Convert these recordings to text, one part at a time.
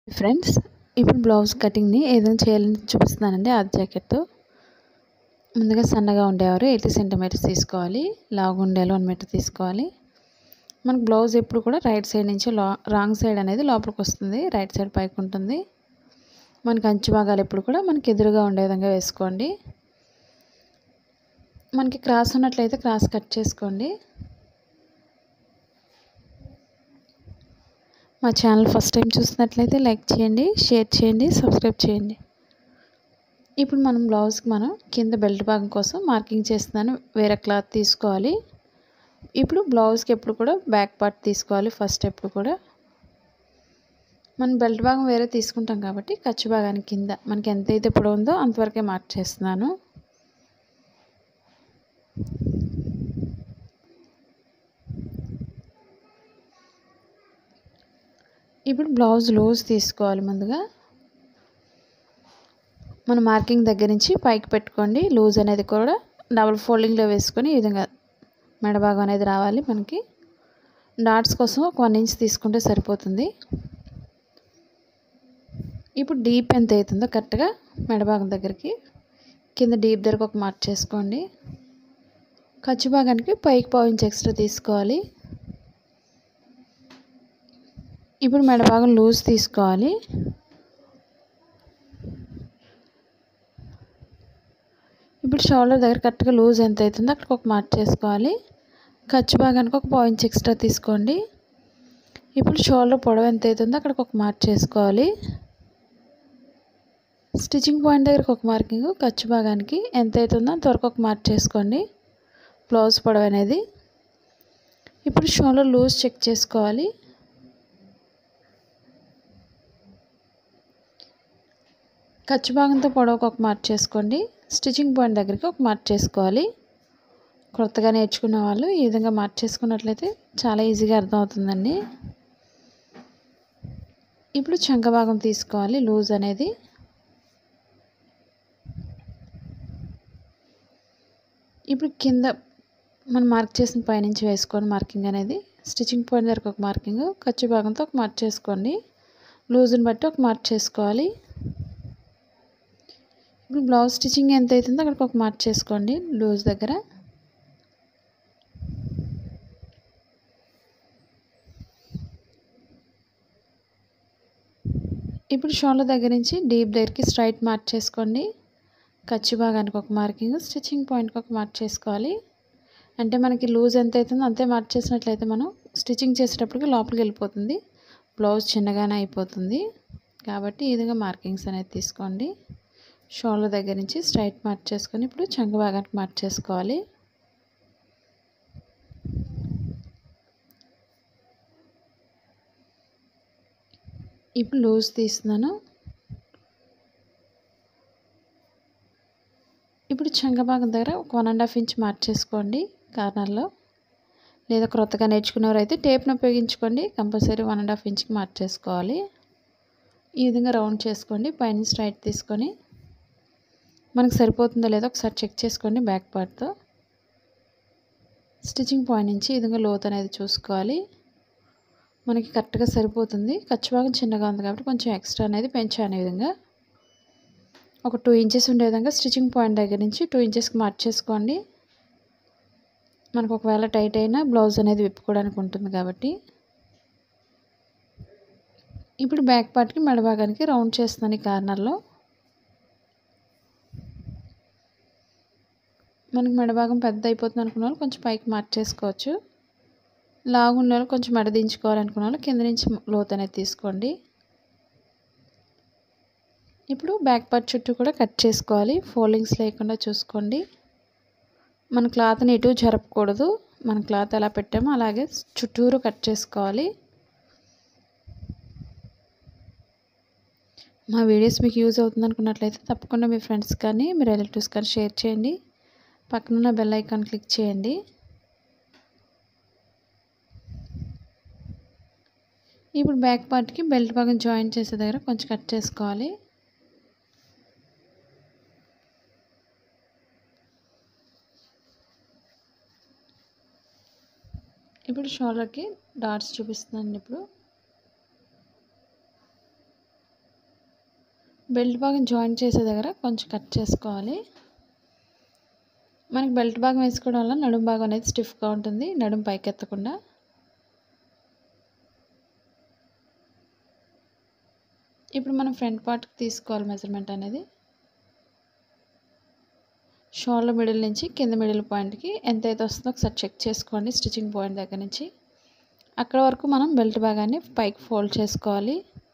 friends ఇప్పుడు blouse కటింగ్ని ఏ విధంగా చేయాలని చూపిస్తున్నానండి ఆ జాకెట్ ముందుగా సన్నగా ఉండేవారు ఎయిటీ సెంటీమీటర్స్ తీసుకోవాలి లావు ఉండేలు వన్ మీటర్ తీసుకోవాలి మనకు బ్లౌజ్ ఎప్పుడు కూడా రైట్ సైడ్ నుంచి లా రాంగ్ సైడ్ అనేది లోపలికి వస్తుంది రైట్ సైడ్ పైకి ఉంటుంది మనకి అంచు భాగాలు ఎప్పుడు కూడా మనకి ఎదురుగా ఉండే విధంగా వేసుకోండి మనకి క్రాస్ ఉన్నట్లయితే క్రాస్ కట్ చేసుకోండి మా ఛానల్ ఫస్ట్ టైం చూసినట్లయితే లైక్ చేయండి షేర్ చేయండి సబ్స్క్రైబ్ చేయండి ఇప్పుడు మనం బ్లౌజ్కి మనం కింద బెల్ట్ భాగం కోసం మార్కింగ్ చేస్తున్నాను వేరే క్లాత్ తీసుకోవాలి ఇప్పుడు బ్లౌజ్కి ఎప్పుడు కూడా బ్యాక్ పార్ట్ తీసుకోవాలి ఫస్ట్ ఎప్పుడు కూడా మనం బెల్ట్ భాగం వేరే తీసుకుంటాం కాబట్టి ఖర్చు భాగానికి కింద మనకి ఎంతైతే పొడవు ఉందో అంతవరకే మార్క్ చేస్తున్నాను ఇప్పుడు బ్లౌజ్ లూజ్ తీసుకోవాలి ముందుగా మన మార్కింగ్ దగ్గర నుంచి పైకి పెట్టుకోండి లూజ్ అనేది కూడా డబుల్ ఫోల్డింగ్లో వేసుకొని ఈ విధంగా మెడభాగం అనేది రావాలి మనకి డాట్స్ కోసం ఒక వన్ ఇంచ్ తీసుకుంటే సరిపోతుంది ఇప్పుడు డీప్ ఎంత అవుతుందో కరెక్ట్గా మెడభాగం దగ్గరికి కింద డీప్ దగ్గరకు ఒక మార్క్ చేసుకోండి ఖర్చు భాగానికి పైకి పావు ఇంచ్ ఎక్స్ట్రా తీసుకోవాలి ఇప్పుడు మెడభాగం లూజ్ తీసుకోవాలి ఇప్పుడు షోల్డర్ దగ్గర కరెక్ట్గా లూజ్ ఎంత అవుతుందో అక్కడికి ఒక మార్క్ చేసుకోవాలి ఖర్చు భాగానికి ఒక పావు ఇంచ్ ఎక్స్ట్రా తీసుకోండి ఇప్పుడు షోల్డర్ పొడవు ఎంత అవుతుందో అక్కడికి ఒక మార్క్ చేసుకోవాలి స్టిచ్చింగ్ పాయింట్ దగ్గరకు ఒక మార్కింగ్ ఖర్చు భాగానికి ఎంత అవుతుందో అంతవరకు ఒక మార్క్ చేసుకోండి బ్లౌజ్ పొడవు అనేది ఇప్పుడు షోల్డర్ లూజ్ చెక్ చేసుకోవాలి ఖర్చు భాగంతో పొడవుకు ఒక మార్క్ చేసుకోండి స్టిచ్చింగ్ పాయింట్ దగ్గరికి ఒక మార్క్ చేసుకోవాలి కొత్తగా నేర్చుకున్న వాళ్ళు ఈ విధంగా మార్క్ చేసుకున్నట్లయితే చాలా ఈజీగా అర్థమవుతుందండి ఇప్పుడు చంక భాగం తీసుకోవాలి లూజ్ అనేది ఇప్పుడు కింద మనం మార్క్ చేసిన పైనుంచి వేసుకోండి మార్కింగ్ అనేది స్టిచ్చింగ్ పాయింట్ దగ్గర ఒక మార్కింగ్ ఖర్చు భాగంతో ఒక మార్క్ చేసుకోండి లూజ్ని బట్టి ఒక మార్క్ చేసుకోవాలి ఇప్పుడు బ్లౌజ్ స్టిచ్చింగ్ ఎంత అవుతుందో అక్కడికి ఒక మార్క్ చేసుకోండి లూజ్ దగ్గర ఇప్పుడు షోల్డర్ దగ్గర నుంచి డీప్ దగ్గరికి స్ట్రైట్ మార్క్ చేసుకోండి ఖర్చు భాగానికి ఒక మార్కింగ్ స్టిచ్చింగ్ పాయింట్కి ఒక మార్క్ చేసుకోవాలి అంటే మనకి లూజ్ ఎంత అవుతుందో అంతే మార్క్ చేసినట్లయితే మనం స్టిచ్చింగ్ చేసేటప్పటికి లోపలికి వెళ్ళిపోతుంది బ్లౌజ్ చిన్నగానే అయిపోతుంది కాబట్టి ఈ విధంగా మార్కింగ్స్ అనేది తీసుకోండి షోల్డర్ దగ్గర నుంచి స్ట్రైట్ మార్క్ చేసుకొని ఇప్పుడు చంక భాగానికి మార్క్ చేసుకోవాలి ఇప్పుడు లూజ్ తీస్తున్నాను ఇప్పుడు చంక భాగం దగ్గర ఒక one and half inch mark చేసుకోండి కార్నర్లో లేదా క్రొత్తగా నేర్చుకునేవారైతే టేప్ను ఉపయోగించుకోండి కంపల్సరీ వన్ అండ్ హాఫ్ ఇంచ్కి మార్క్ చేసుకోవాలి ఈ విధంగా రౌండ్ చేసుకోండి పైన స్ట్రైట్ తీసుకొని మనకు సరిపోతుందో లేదో ఒకసారి చెక్ చేసుకోండి బ్యాక్ పార్ట్తో స్టిచ్చింగ్ పాయింట్ నుంచి ఈ విధంగా లోత్ అనేది చూసుకోవాలి మనకి కరెక్ట్గా సరిపోతుంది ఖర్చు భాగం చిన్నగా ఉంది కాబట్టి కొంచెం ఎక్స్ట్రా అనేది పెంచాను ఈ విధంగా ఒక టూ ఇంచెస్ ఉండే విధంగా స్టిచ్చింగ్ పాయింట్ దగ్గర నుంచి టూ ఇంచెస్కి మార్క్ చేసుకోండి మనకు ఒకవేళ టైట్ అయినా బ్లౌజ్ అనేది విప్పుకోవడానికి ఉంటుంది కాబట్టి ఇప్పుడు బ్యాక్ పార్ట్కి మెడ భాగానికి రౌండ్ చేస్తున్నాను ఈ కార్నర్లో మనకి మెడ భాగం పెద్ద అయిపోతుంది అనుకున్న వాళ్ళు కొంచెం పైకి మార్క్ చేసుకోవచ్చు లాగుండే వాళ్ళు కొంచెం మెడ దించుకోవాలనుకున్న వాళ్ళు కింద నుంచి లోత్ అనేది తీసుకోండి ఇప్పుడు బ్యాక్ పార్ట్ చుట్టూ కూడా కట్ చేసుకోవాలి ఫోల్డింగ్స్ లేకుండా చూసుకోండి మన క్లాత్ని ఎటు జరపకూడదు మన క్లాత్ ఎలా పెట్టామో అలాగే చుట్టూరు కట్ చేసుకోవాలి మా వీడియోస్ మీకు యూజ్ అవుతుంది అనుకున్నట్లయితే తప్పకుండా మీ ఫ్రెండ్స్ కానీ మీ రిలేటివ్స్ కానీ షేర్ చేయండి పక్కనున్న బెల్ ఐకాన్ క్లిక్ చేయండి ఇప్పుడు బ్యాక్ పార్ట్కి బెల్ట్ భాగం జాయిన్ చేసే దగ్గర కొంచెం కట్ చేసుకోవాలి ఇప్పుడు షోల్డర్కి డాట్స్ చూపిస్తున్నాను ఇప్పుడు బెల్ట్ భాగం జాయిన్ చేసే దగ్గర కొంచెం కట్ చేసుకోవాలి మనకి బెల్ట్ భాగం వేసుకోవడం వల్ల నడుము భాగం అనేది స్టిఫ్గా ఉంటుంది నడుము పైకి ఎత్తకుండా ఇప్పుడు మనం ఫ్రంట్ పార్ట్కి తీసుకోవాలి మెజర్మెంట్ అనేది షోల్డర్ మిడిల్ నుంచి కింద మిడిల్ పాయింట్కి ఎంత అయితే వస్తుందో ఒకసారి చెక్ చేసుకోండి స్టిచ్చింగ్ పాయింట్ దగ్గర నుంచి అక్కడ వరకు మనం బెల్ట్ భాగాన్ని పైకి ఫోల్డ్ చేసుకోవాలి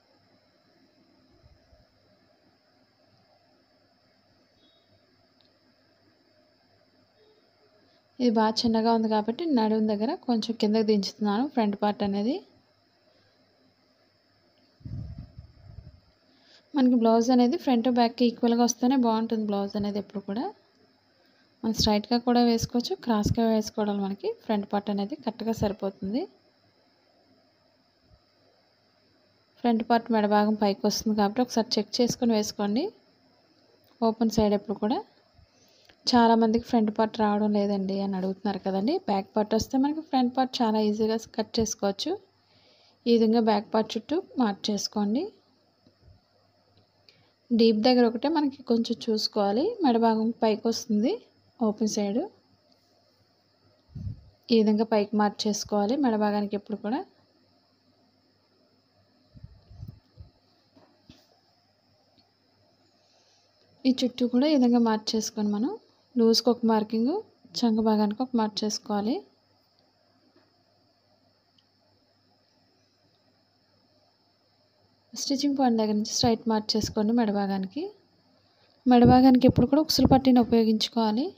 ఇది బాగా చిన్నగా ఉంది కాబట్టి నడుము దగ్గర కొంచెం కిందకి దించుతున్నాను ఫ్రంట్ పార్ట్ అనేది మనకి బ్లౌజ్ అనేది ఫ్రంట్ బ్యాక్కి ఈక్వల్గా వస్తేనే బాగుంటుంది బ్లౌజ్ అనేది ఎప్పుడు కూడా మనం స్ట్రైట్గా కూడా వేసుకోవచ్చు క్రాస్గా వేసుకోవడం మనకి ఫ్రంట్ పార్ట్ అనేది కరెక్ట్గా సరిపోతుంది ఫ్రంట్ పార్ట్ మెడ భాగం పైకి వస్తుంది కాబట్టి ఒకసారి చెక్ చేసుకొని వేసుకోండి ఓపెన్ సైడ్ ఎప్పుడు కూడా చాలామందికి ఫ్రంట్ పార్ట్ రావడం లేదండి అని అడుగుతున్నారు కదండి బ్యాక్ పార్ట్ వస్తే మనకి ఫ్రంట్ పార్ట్ చాలా ఈజీగా కట్ చేసుకోవచ్చు ఈ విధంగా బ్యాక్ పార్ట్ చుట్టూ మార్క్ చేసుకోండి డీప్ దగ్గర ఒకటే మనకి కొంచెం చూసుకోవాలి మెడ భాగం పైకి వస్తుంది ఓపెన్ సైడ్ ఈ విధంగా పైకి మార్క్ చేసుకోవాలి మెడ భాగానికి ఎప్పుడు కూడా ఈ చుట్టూ కూడా ఈ విధంగా మార్క్ చేసుకొని మనం లూజ్కి ఒక మార్కింగ్ చంక భాగానికి ఒక మార్క్ చేసుకోవాలి స్టిచ్చింగ్ పాయింట్ దగ్గర నుంచి స్ట్రైట్ మార్క్ చేసుకోండి మెడ భాగానికి మెడ భాగానికి ఎప్పుడు కూడా ఉక్సులు పట్టీని ఉపయోగించుకోవాలి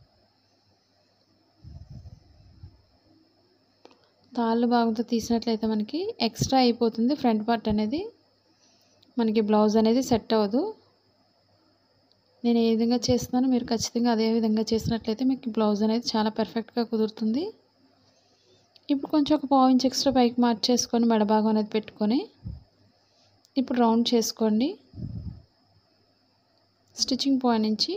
తాళ్ళు భాగంతో తీసినట్లయితే మనకి ఎక్స్ట్రా అయిపోతుంది ఫ్రంట్ పార్ట్ అనేది మనకి బ్లౌజ్ అనేది సెట్ అవ్వదు నేను ఏ విధంగా చేస్తున్నానో మీరు ఖచ్చితంగా అదే విధంగా చేసినట్లయితే మీకు బ్లౌజ్ అనేది చాలా పర్ఫెక్ట్గా కుదురుతుంది ఇప్పుడు కొంచెం ఒక పావు ఇంచ్ ఎక్స్ట్రా పైకి మార్క్ చేసుకొని మెడ భాగం అనేది పెట్టుకొని ఇప్పుడు రౌండ్ చేసుకోండి స్టిచ్చింగ్ పాయింట్ నుంచి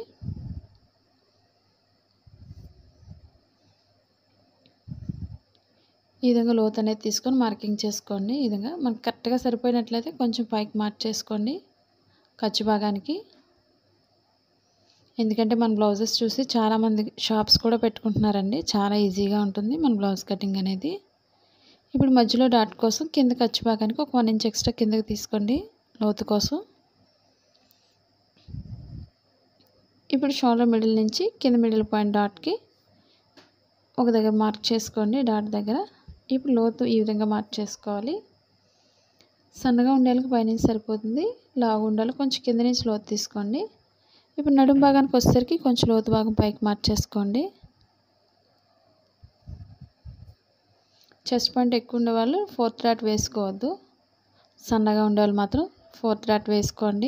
ఈ విధంగా లోత్ అనేది తీసుకొని మార్కింగ్ చేసుకోండి ఈ విధంగా మనకు కరెక్ట్గా సరిపోయినట్లయితే కొంచెం పైకి మార్క్ చేసుకోండి ఖర్చు భాగానికి ఎందుకంటే మన బ్లౌజెస్ చూసి చాలామంది షాప్స్ కూడా పెట్టుకుంటున్నారండి చాలా ఈజీగా ఉంటుంది మన బ్లౌజ్ కటింగ్ అనేది ఇప్పుడు మధ్యలో డాట్ కోసం కింద ఖర్చు భాగానికి ఒక వన్ ఇంచ్ ఎక్స్ట్రా కిందకి తీసుకోండి లోతు కోసం ఇప్పుడు షోల్డర్ మిడిల్ నుంచి కింద మిడిల్ పాయింట్ డాట్కి ఒక దగ్గర మార్క్ చేసుకోండి డాట్ దగ్గర ఇప్పుడు లోతు ఈ విధంగా మార్క్ చేసుకోవాలి సన్నగా ఉండేలకు పైనుంచి సరిపోతుంది లావు ఉండాలి కొంచెం కింద నుంచి లోతు తీసుకోండి ఇప్పుడు నడుము భాగానికి వచ్చేసరికి కొంచెం లోతు భాగం పైకి మార్క్ చేసుకోండి చెస్ట్ పాయింట్ ఎక్కువ ఉండే వాళ్ళు ఫోర్త్ డాట్ వేసుకోవద్దు సన్నగా ఉండే వాళ్ళు మాత్రం ఫోర్త్ డాట్ వేసుకోండి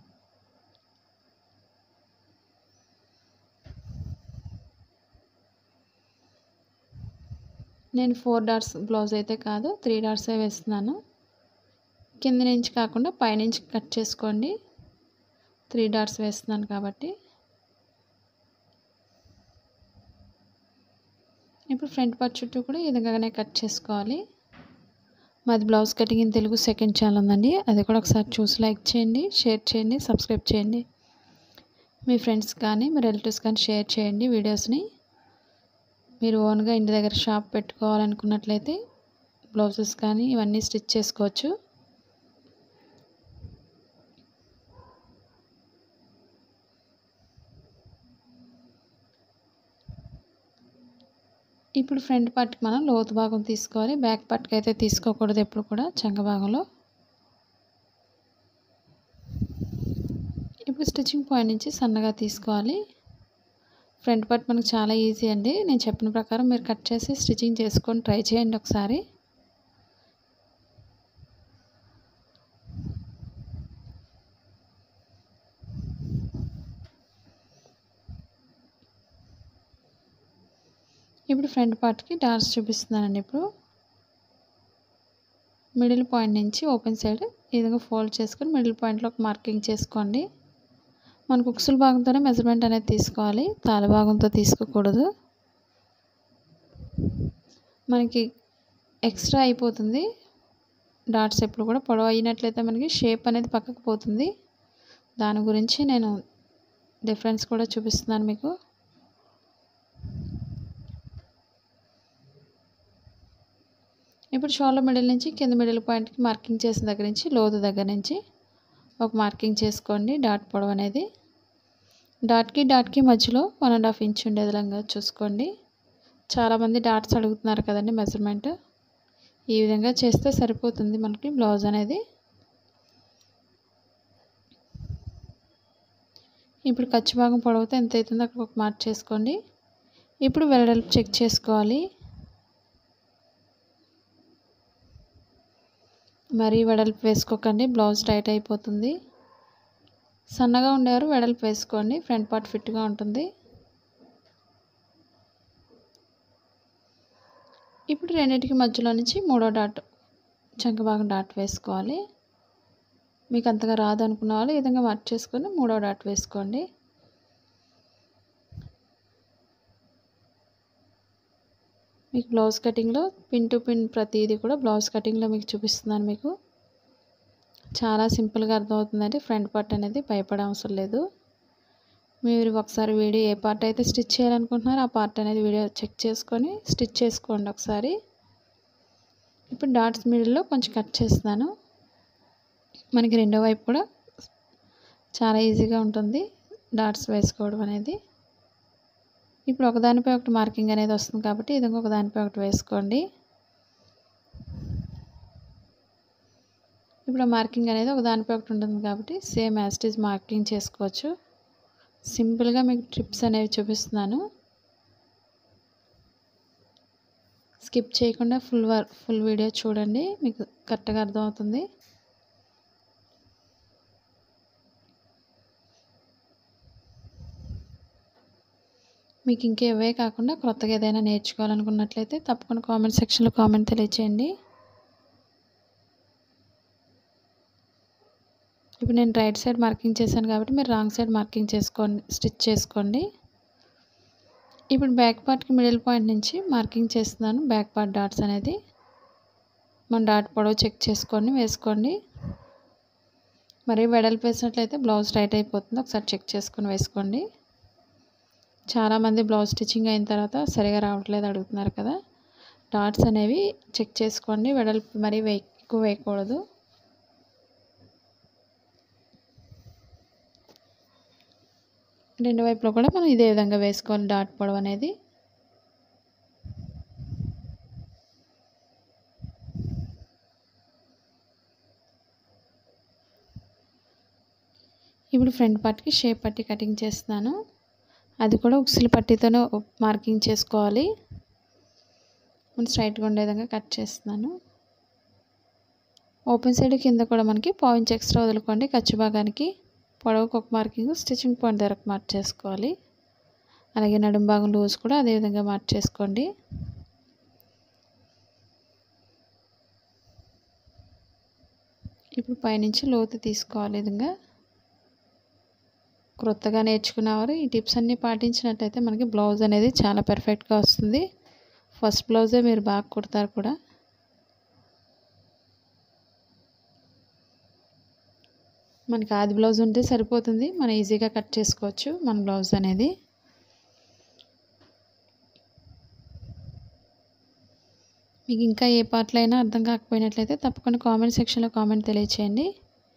నేను ఫోర్ డాట్స్ బ్లౌజ్ అయితే కాదు త్రీ డాట్సే వేస్తున్నాను కింద నుంచి కాకుండా పైనుంచి కట్ చేసుకోండి త్రీ డాట్స్ వేస్తున్నాను కాబట్టి ఇప్పుడు ఫ్రంట్ పార్ట్ చుట్టూ కూడా ఈ విధంగానే కట్ చేసుకోవాలి మాది blouse cutting in Telugu second channel ఉందండి అది కూడా ఒకసారి చూసి లైక్ చేయండి షేర్ చేయండి సబ్స్క్రైబ్ చేయండి మీ ఫ్రెండ్స్ కానీ మీ రిలేటివ్స్ కానీ షేర్ చేయండి వీడియోస్ని మీరు ఓన్గా ఇంటి దగ్గర షాప్ పెట్టుకోవాలనుకున్నట్లయితే బ్లౌజెస్ కానీ ఇవన్నీ స్టిచ్ చేసుకోవచ్చు ఇప్పుడు ఫ్రంట్ పార్ట్కి మనం లోతు భాగం తీసుకోవాలి బ్యాక్ పార్ట్కి అయితే తీసుకోకూడదు ఎప్పుడు కూడా చంక భాగంలో ఇప్పుడు స్టిచ్చింగ్ పాయింట్ నుంచి సన్నగా తీసుకోవాలి ఫ్రంట్ పార్ట్ మనకు చాలా ఈజీ అండి నేను చెప్పిన ప్రకారం మీరు కట్ చేసి స్టిచ్చింగ్ చేసుకొని ట్రై చేయండి ఒకసారి ఇప్పుడు ఫ్రంట్ పార్ట్కి డార్క్స్ చూపిస్తున్నానండి ఇప్పుడు మిడిల్ పాయింట్ నుంచి ఓపెన్ సైడ్ ఈ విధంగా ఫోల్డ్ చేసుకొని మిడిల్ పాయింట్లో ఒక మార్కింగ్ చేసుకోండి మనకు ఉక్సుల భాగంతోనే మెజర్మెంట్ అనేది తీసుకోవాలి తాళ భాగంతో తీసుకోకూడదు మనకి ఎక్స్ట్రా అయిపోతుంది డాట్స్ ఎప్పుడు కూడా పొడవు అయినట్లయితే మనకి షేప్ అనేది పక్కకు పోతుంది దాని గురించి నేను డిఫరెన్స్ కూడా చూపిస్తున్నాను మీకు ఇప్పుడు షోల్డర్ మిడిల్ నుంచి కింద మిడిల్ పాయింట్కి మార్కింగ్ చేసిన దగ్గర నుంచి లోతు దగ్గర నుంచి ఒక మార్కింగ్ చేసుకోండి డాట్ పొడవు అనేది డాట్కి డాట్కి మధ్యలో వన్ అండ్ హాఫ్ ఇంచ్ ఉండే విధంగా చూసుకోండి చాలామంది డాట్స్ అడుగుతున్నారు కదండి మెజర్మెంట్ ఈ విధంగా చేస్తే సరిపోతుంది మనకి బ్లౌజ్ అనేది ఇప్పుడు ఖర్చు భాగం పొడవుతో ఎంత అవుతుందో అక్కడ ఒక మార్క్ చేసుకోండి ఇప్పుడు వెడల్పు చెక్ చేసుకోవాలి మరీ వెడల్పు వేసుకోకండి బ్లౌజ్ టైట్ అయిపోతుంది సన్నగా ఉండేవారు వెడల్పు వేసుకోండి ఫ్రంట్ పార్ట్ ఫిట్గా ఉంటుంది ఇప్పుడు రెండింటికి మధ్యలో నుంచి మూడో డాట్ చంక భాగం డాట్ వేసుకోవాలి మీకు అంతగా రాదు అనుకున్న వాళ్ళు ఈ విధంగా మార్క్ చేసుకొని మూడో డాట్ వేసుకోండి మీకు బ్లౌజ్ కటింగ్లో పిన్ టు పిన్ ప్రతిదీ కూడా బ్లౌజ్ కటింగ్లో మీకు చూపిస్తున్నాను మీకు చాలా సింపుల్గా అర్థమవుతుందండి ఫ్రంట్ పార్ట్ అనేది భయపడే అవసరం లేదు మీరు ఒకసారి వీడియో ఏ పార్ట్ అయితే స్టిచ్ చేయాలనుకుంటున్నారో ఆ పార్ట్ అనేది వీడియో చెక్ చేసుకొని స్టిచ్ చేసుకోండి ఒకసారి ఇప్పుడు డాట్స్ మిడిల్లో కొంచెం కట్ చేస్తున్నాను మనకి రెండో వైపు కూడా చాలా ఈజీగా ఉంటుంది డాట్స్ వేసుకోవడం అనేది ఇప్పుడు ఒకదానిపై ఒకటి మార్కింగ్ అనేది వస్తుంది కాబట్టి ఇది ఇంకొక దానిపై ఒకటి వేసుకోండి ఇప్పుడు మార్కింగ్ అనేది ఒక దానిపై ఒకటి ఉంటుంది కాబట్టి సేమ్ యాస్టీజ్ మార్కింగ్ చేసుకోవచ్చు సింపుల్గా మీకు ట్రిప్స్ అనేవి చూపిస్తున్నాను స్కిప్ చేయకుండా ఫుల్ వర్ ఫుల్ వీడియో చూడండి మీకు కరెక్ట్గా అర్థమవుతుంది మీకు ఇంకేవే కాకుండా కొత్తగా ఏదైనా నేర్చుకోవాలనుకున్నట్లయితే తప్పకుండా కామెంట్ సెక్షన్లో కామెంట్ తెలియచేయండి ఇప్పుడు నేను రైట్ సైడ్ మార్కింగ్ చేశాను కాబట్టి మీరు రాంగ్ సైడ్ మార్కింగ్ చేసుకోండి స్టిచ్ చేసుకోండి ఇప్పుడు బ్యాక్ పార్ట్కి మిడిల్ పాయింట్ నుంచి మార్కింగ్ చేస్తున్నాను బ్యాక్ పార్ట్ డాట్స్ అనేది మన డాట్ పొడవు చెక్ చేసుకొని వేసుకోండి మరి వెడల్పు వేసినట్లయితే బ్లౌజ్ టైట్ అయిపోతుంది ఒకసారి చెక్ చేసుకొని వేసుకోండి చాలామంది బ్లౌజ్ స్టిచ్చింగ్ అయిన తర్వాత సరిగా రావట్లేదు అడుగుతున్నారు కదా డాట్స్ అనేవి చెక్ చేసుకోండి వెడల్పు మరీ వే ఎక్కువ వేయకూడదు రెండు వైపులో కూడా మనం ఇదే విధంగా వేసుకోవాలి డాట్ పొడవు అనేది ఇప్పుడు ఫ్రంట్ పార్ట్కి షేప్ పట్టి కటింగ్ చేస్తున్నాను అది కూడా ఉక్సులు పట్టితోనే మార్కింగ్ చేసుకోవాలి మనం స్ట్రైట్గా ఉండే విధంగా కట్ చేస్తున్నాను ఓపెన్ సైడ్ కింద కూడా మనకి పాయింట్స్ ఎక్స్ట్రా వదులుకోండి ఖర్చు భాగానికి పొడవుకు ఒక మార్కింగ్ స్టిచ్చింగ్ పాయింట్ దగ్గరకు మార్క్ చేసుకోవాలి అలాగే నడుం భాగం లూజ్ కూడా అదేవిధంగా మార్క్ చేసుకోండి ఇప్పుడు పైనుంచి లోతు తీసుకోవాలి విధంగా క్రొత్తగా నేర్చుకున్నవారు ఈ టిప్స్ అన్నీ పాటించినట్టయితే మనకి బ్లౌజ్ అనేది చాలా పర్ఫెక్ట్గా వస్తుంది ఫస్ట్ బ్లౌజే మీరు బాగా కుడతారు కూడా మనకి ఆది బ్లౌజ్ ఉంటే సరిపోతుంది మనం ఈజీగా కట్ చేసుకోవచ్చు మన బ్లౌజ్ అనేది మీకు ఇంకా ఏ పార్ట్లో అయినా అర్థం కాకపోయినట్లయితే తప్పకుండా కామెంట్ సెక్షన్లో కామెంట్ తెలియచేయండి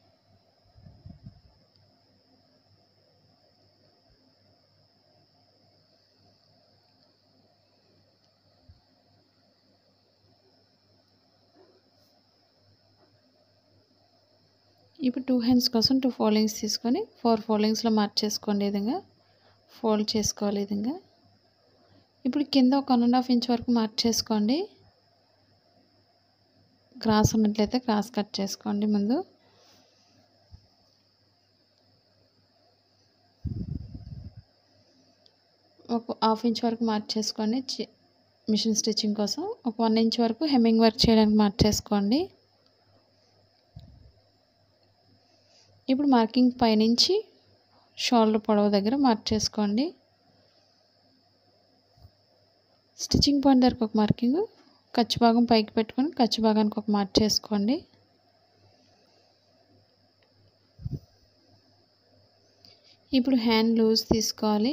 ఇప్పుడు టూ హ్యాండ్స్ కోసం టూ ఫోల్డింగ్స్ తీసుకొని ఫోర్ ఫోల్డింగ్స్లో మార్క్ చేసుకోండి ఈ విధంగా ఫోల్డ్ చేసుకోవాలి ఈ విధంగా ఇప్పుడు కింద ఒక వన్ అండ్ హాఫ్ ఇంచ్ వరకు మార్క్ చేసుకోండి క్రాస్ ఉన్నట్లయితే క్రాస్ కట్ చేసుకోండి ముందు ఒక హాఫ్ ఇంచ్ వరకు మార్క్ చేసుకోండి మిషన్ స్టిచ్చింగ్ కోసం ఒక వన్ ఇంచ్ వరకు హెమ్మింగ్ వర్క్ చేయడానికి మార్క్ చేసుకోండి ఇప్పుడు మార్కింగ్ పైనుంచి షోల్డర్ పొడవు దగ్గర మార్క్ చేసుకోండి స్టిచ్చింగ్ పాయింట్ దగ్గరకు ఒక మార్కింగ్ ఖర్చు భాగం పైకి పెట్టుకొని ఖర్చు భాగానికి ఒక మార్క్ చేసుకోండి ఇప్పుడు హ్యాండ్ లూజ్ తీసుకోవాలి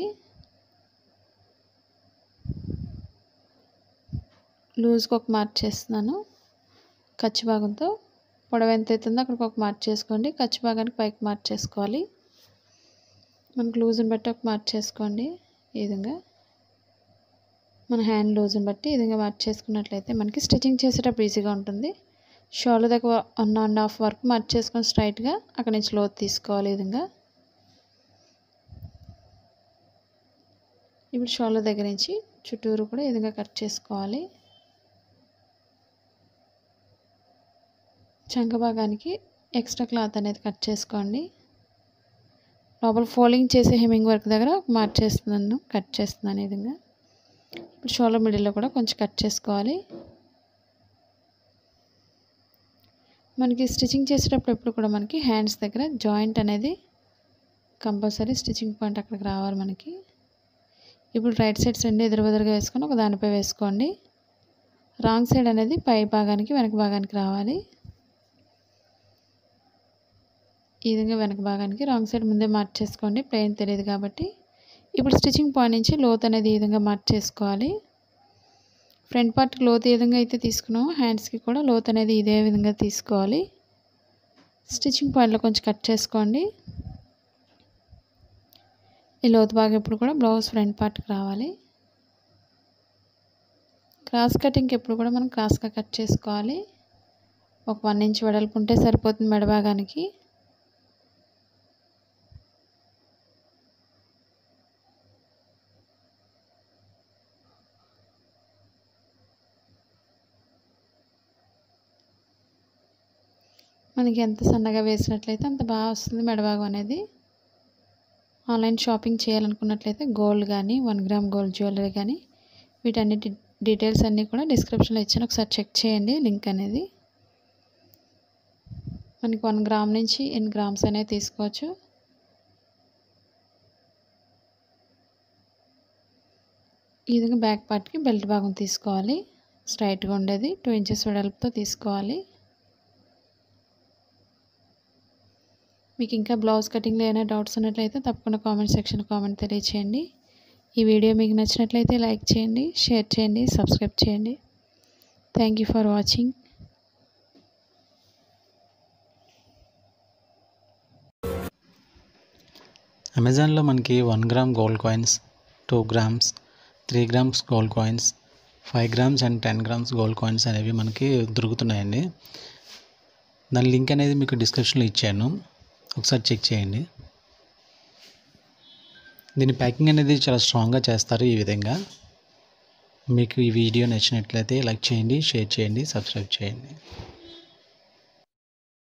లూజ్కి ఒక మార్క్ చేస్తున్నాను ఖర్చు భాగంతో పొడవు ఎంత అవుతుందో అక్కడికి ఒక మార్క్ చేసుకోండి ఖర్చు భాగానికి పైకి మార్క్ చేసుకోవాలి మనకు లూజ్ని బట్టి ఒక మార్క్ చేసుకోండి ఈ విధంగా మన హ్యాండ్ లూజ్ని బట్టి ఈ విధంగా మార్క్ చేసుకున్నట్లయితే మనకి స్టిచ్చింగ్ చేసేటప్పుడు ఈజీగా ఉంటుంది షోల్డర్ దగ్గర వన్ అండ్ హాఫ్ వరకు మార్క్ చేసుకొని స్ట్రైట్గా అక్కడి నుంచి లోతు తీసుకోవాలి ఈ విధంగా ఇప్పుడు షోల్డర్ దగ్గర నుంచి చుట్టూరు కూడా ఈ విధంగా కట్ చేసుకోవాలి చంక భాగానికి ఎక్స్ట్రా క్లాత్ అనేది కట్ చేసుకోండి లోపల ఫోల్డింగ్ చేసే హెమ్మింగ్ వర్క్ దగ్గర మార్క్ చేస్తున్నాను కట్ చేస్తున్నాను ఈ విధంగా ఇప్పుడు షోల్డర్ మిడిల్లో కూడా కొంచెం కట్ చేసుకోవాలి మనకి స్టిచ్చింగ్ చేసేటప్పుడు ఎప్పుడు కూడా మనకి హ్యాండ్స్ దగ్గర జాయింట్ అనేది కంపల్సరీ స్టిచ్చింగ్ పాయింట్ అక్కడికి రావాలి మనకి ఇప్పుడు రైట్ సైడ్స్ రెండు ఎదురు బెదురుగా వేసుకొని ఒక దానిపై వేసుకోండి రాంగ్ సైడ్ అనేది పై భాగానికి వెనక భాగానికి రావాలి ఈ విధంగా వెనక భాగానికి రాంగ్ సైడ్ ముందే మార్క్ చేసుకోండి ప్లెయిన్ తెలియదు కాబట్టి ఇప్పుడు స్టిచ్చింగ్ పాయింట్ నుంచి లోత్ అనేది ఈ విధంగా మార్క్ చేసుకోవాలి ఫ్రంట్ పార్ట్కి లోత్ ఏ విధంగా అయితే తీసుకున్నామో హ్యాండ్స్కి కూడా లోత్ అనేది ఇదే విధంగా తీసుకోవాలి స్టిచ్చింగ్ పాయింట్లో కొంచెం కట్ చేసుకోండి ఈ లోతు భాగం ఎప్పుడు కూడా బ్లౌజ్ ఫ్రంట్ పార్ట్కి రావాలి క్రాస్ కటింగ్కి ఎప్పుడు కూడా మనం క్రాస్గా కట్ చేసుకోవాలి ఒక వన్ ఇంచ్ వెడల్పు ఉంటే సరిపోతుంది మెడ భాగానికి మనకి ఎంత సన్నగా వేసినట్లయితే అంత బాగా వస్తుంది మెడభాగం అనేది ఆన్లైన్ షాపింగ్ చేయాలనుకున్నట్లయితే గోల్డ్ కానీ వన్ గ్రామ్ గోల్డ్ జ్యువెలరీ కానీ వీటన్నిటి డీటెయిల్స్ అన్నీ కూడా డిస్క్రిప్షన్లో ఇచ్చాను ఒకసారి చెక్ చేయండి లింక్ అనేది మనకి వన్ గ్రామ్ నుంచి ఎన్ని గ్రామ్స్ అనేవి తీసుకోవచ్చు ఈ విధంగా బ్యాక్ పార్ట్కి బెల్ట్ భాగం తీసుకోవాలి స్ట్రైట్గా ఉండేది టూ ఇంచెస్ వెడల్పుతో తీసుకోవాలి మీకు ఇంకా బ్లౌజ్ కటింగ్లో ఏమైనా డౌట్స్ ఉన్నట్లయితే తప్పకుండా కామెంట్ సెక్షన్ కామెంట్ తెలియచేయండి ఈ వీడియో మీకు నచ్చినట్లయితే లైక్ చేయండి షేర్ చేయండి సబ్స్క్రైబ్ చేయండి థ్యాంక్ యూ ఫర్ వాచింగ్ అమెజాన్లో మనకి one gram gold coins two grams three grams gold coins five grams and ten grams gold coins అనేవి మనకి దొరుకుతున్నాయండి దాని లింక్ అనేది మీకు డిస్క్రిప్షన్లో ఇచ్చాను ఒకసారి చెక్ చేయండి దీని ప్యాకింగ్ అనేది చాలా స్ట్రాంగ్గా చేస్తారు ఈ విధంగా మీకు ఈ వీడియో నచ్చినట్లయితే లైక్ చేయండి షేర్ చేయండి సబ్స్క్రైబ్ చేయండి